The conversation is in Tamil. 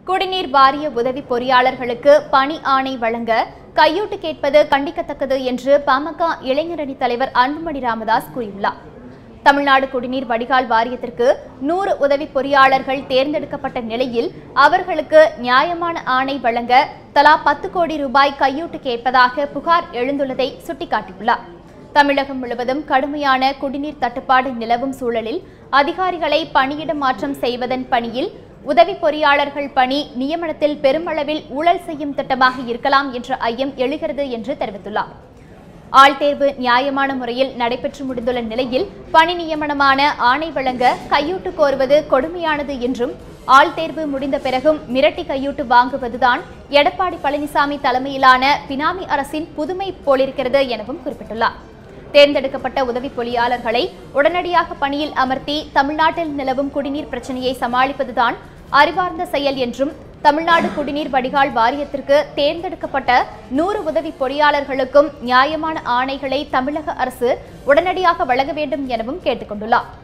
குடிநீர் வாரிய உதவி பொறியாளர்களுக்கு பணி ஆணை வழங்க கையூட்டு கேட்பது கண்டிக்கத்தக்கது என்று பாமக இளைஞரணி தலைவர் அன்புமணி ராமதாஸ் கூறியுள்ளார் தமிழ்நாடு குடிநீர் வடிகால் வாரியத்திற்கு நூறு உதவி பொறியாளர்கள் தேர்ந்தெடுக்கப்பட்ட நிலையில் அவர்களுக்கு நியாயமான ஆணை வழங்க தலா பத்து கோடி ரூபாய் கையூட்டு கேட்பதாக புகார் எழுந்துள்ளதை சுட்டிக்காட்டியுள்ளார் தமிழகம் முழுவதும் கடுமையான குடிநீர் தட்டுப்பாடு நிலவும் சூழலில் அதிகாரிகளை பணியிட மாற்றம் செய்வதன் பணியில் உதவி பொறியாளர்கள் பணி நியமனத்தில் பெருமளவில் ஊழல் செய்யும் திட்டமாக இருக்கலாம் என்ற ஐயம் எழுகிறது என்று தெரிவித்துள்ளார் ஆள்தேர்வு நியாயமான முறையில் நடைபெற்று முடிந்துள்ள நிலையில் பணி நியமனமான ஆணை வழங்க கையூட்டு கோருவது கொடுமையானது என்றும் ஆள்தேர்வு முடிந்த பிறகும் மிரட்டி கையூட்டு வாங்குவதுதான் எடப்பாடி பழனிசாமி தலைமையிலான பினாமி அரசின் புதுமை போலிருக்கிறது எனவும் குறிப்பிட்டுள்ளார் தேர்ந்தெடுக்கப்பட்ட உதவி பொறியாளர்களை உடனடியாக பணியில் அமர்த்தி தமிழ்நாட்டில் நிலவும் குடிநீர் பிரச்சனையை சமாளிப்பதுதான் அறிவார்ந்த செயல் என்றும் தமிழ்நாடு குடிநீர் வடிகால் வாரியத்திற்கு தேர்ந்தெடுக்கப்பட்ட நூறு உதவி பொறியாளர்களுக்கும் நியாயமான ஆணைகளை தமிழக அரசு உடனடியாக வழங்க வேண்டும் எனவும் கேட்டுக்கொண்டுள்ளார்